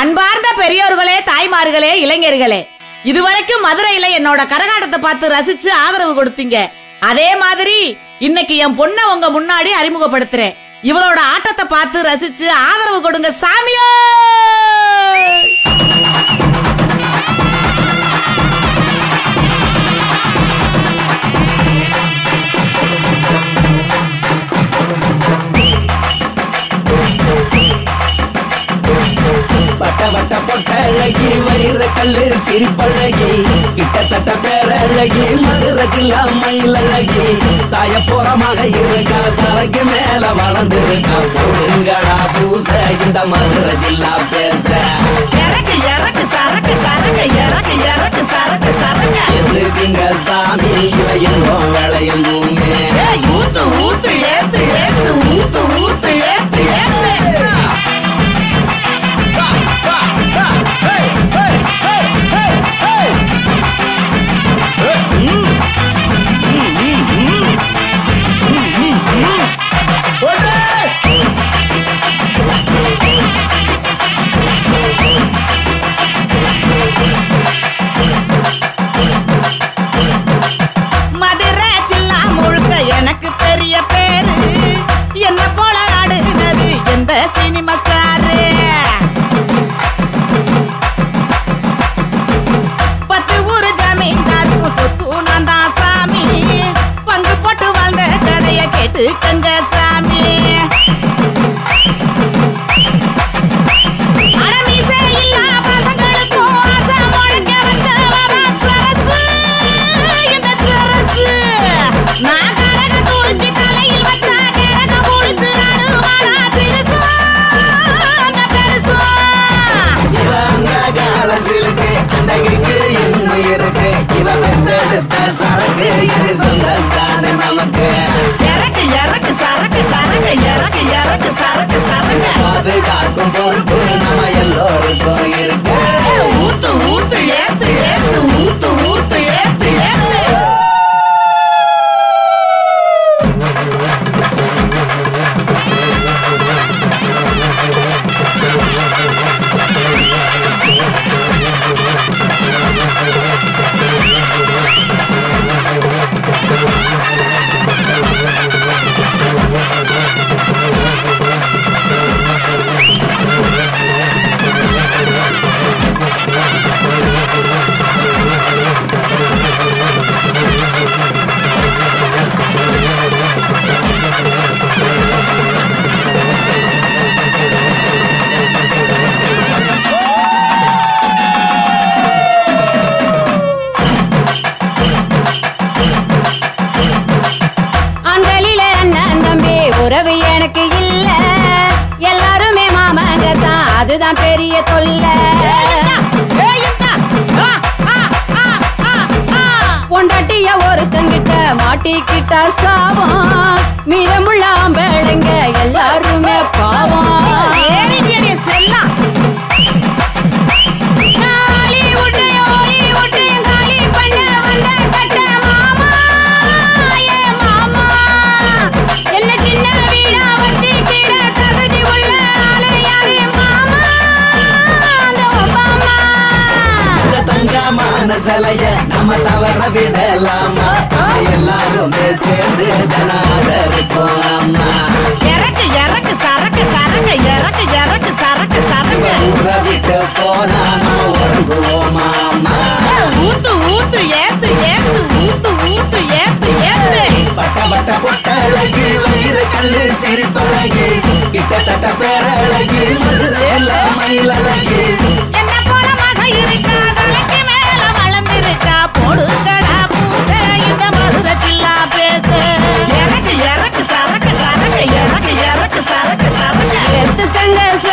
அன்பார்ந்த பெரியோர்களே தாய்மார்களே இளைஞர்களே இதுவரைக்கும் மதுரையில என்னோட கரகாட்டத்தை பார்த்து ரசிச்சு ஆதரவு கொடுத்தீங்க அதே மாதிரி இன்னைக்கு என் பொண்ணை உங்க முன்னாடி அறிமுகப்படுத்துறேன் இவளோட ஆட்டத்தை பார்த்து ரசிச்சு ஆதரவு கொடுங்க சாமியோ பட்ட வட்ட பொட்டழகி வயிற கல்லு சிரிப்பழகி கிட்டத்தட்ட பேரழகி மதுரை ஜில்லா மயிலழகி தாய போறமாக இருக்கா தலைக்கு மேல வளர்ந்துருக்கா போடுங்கடா பூச இந்த மதுரை ஜில்லா பேச இறக்கு இறக்கு சரக்கு சரக்கு இறக்கு இறக்கு சரக்கு சரக்கு எதுக்குங்க சாமி இளையங்கும் விளையும் பூமி ஏய், ஊத்து ஊத்து ஏத்து ஏத்து ஊத்து ஊத்து ஏத்து ஏத்து மதுரை சில்லா முழுக்க எனக்கு பெரிய பேரு என்ன போல ஆடுனது எந்த சினிமா ஸ்டாரு பத்து ஊரு ஜமீன்தாருக்கும் சொத்து நான் தான் சாமி பங்கு போட்டு வாழ்ந்த கதைய கேட்டு கங்க சாமி அட மீசை இல்லா பசங்களுக்கும் ஆசை முழக்க வச்சவதான் சரசு, இந்த சரசு. நான் கரக தூக்கி தலையில் வச்சா கரக புடிச்சு நடுவானா திருசு, அந்த பெருசு. இவ அந்த காலசிலுக்கு அந்த கிக்கு இன்னும் இருக்கு இவ பெத்தெடுத்த சரக்கு இது சொந்தத்தான நமக்கு இறக்கு, இறக்கு, சரக்கு, சரக்கு, இறக்கு, இறக்கு, சரக்கு, சரக்கு. பாதுகாக்கும் பொறுப்பு நம்ம எல்லோருக்கும் இருக்கு ஊத்து, ஊத்து, ஏத்து, ஏத்து, ஊத்து, ஊத்து, ஏத்து, ஏத்து. ஆண்களில அண்ணன் தம்பி உறவு எனக்கு இல்ல எல்லாருமே மாமங்க தான் அதுதான் பெரிய தொல்லை ஏய், இந்தா. ஆ, ஆ, ஆ, ஆ, ஆ. பொண்டாட்டிய ஒருத்தங்கிட்ட மாட்டிக்கிட்ட சாவம் மீதமுள்ள ஆம்பளைங்க எல்லாருமே பாவம் ஏறிட்டியடி செல்லம். ஹாலிவுட்டையும் ஹாலிவுட்டையும் காலி பண்ண வந்த கட்ட மாமா, ஏ மாமா. என்ன சின்ன வீடா வச்சுக்கிட தகுதி உள்ள ஆளு யாரு மாமா? அந்த ஒபாமா. இந்த தங்கமான சிலைய நம்ம தவற விடலாமா எல்லாருமே சேர்ந்து தனாதரிப்போம் அம்மா இறக்கு, இறக்கு, சரக்கு, சரக்கு, இறக்கு, இறக்கு, சரக்கு, சரக்கு. ஊரை விட்டு போனா நம்ம ஒழுங்குவோமா அம்மா ஊத்து, ஊத்து, ஏத்து, ஏத்து, ஊத்து, ஊத்து, ஏத்து, ஏத்து. பட்ட பட்ட பொட்டழகி வயிற கல்லு சிரிப்பழகி கிட்டத்தட்ட பேரழகி மதுரை எல்லாம் மயிலழகி என்ன போல மக இருக்கா, தலைக்கு மேல வளர்ந்திருக்கா. போடுங்கடா பூசை, இந்த மதுரை ஜில்லா பேசு. இறக்கு, இறக்கு, சரக்கு, சரக்கு, இறக்கு, இறக்கு, சரக்கு, சரக்கு. எடுத்துக்கங்க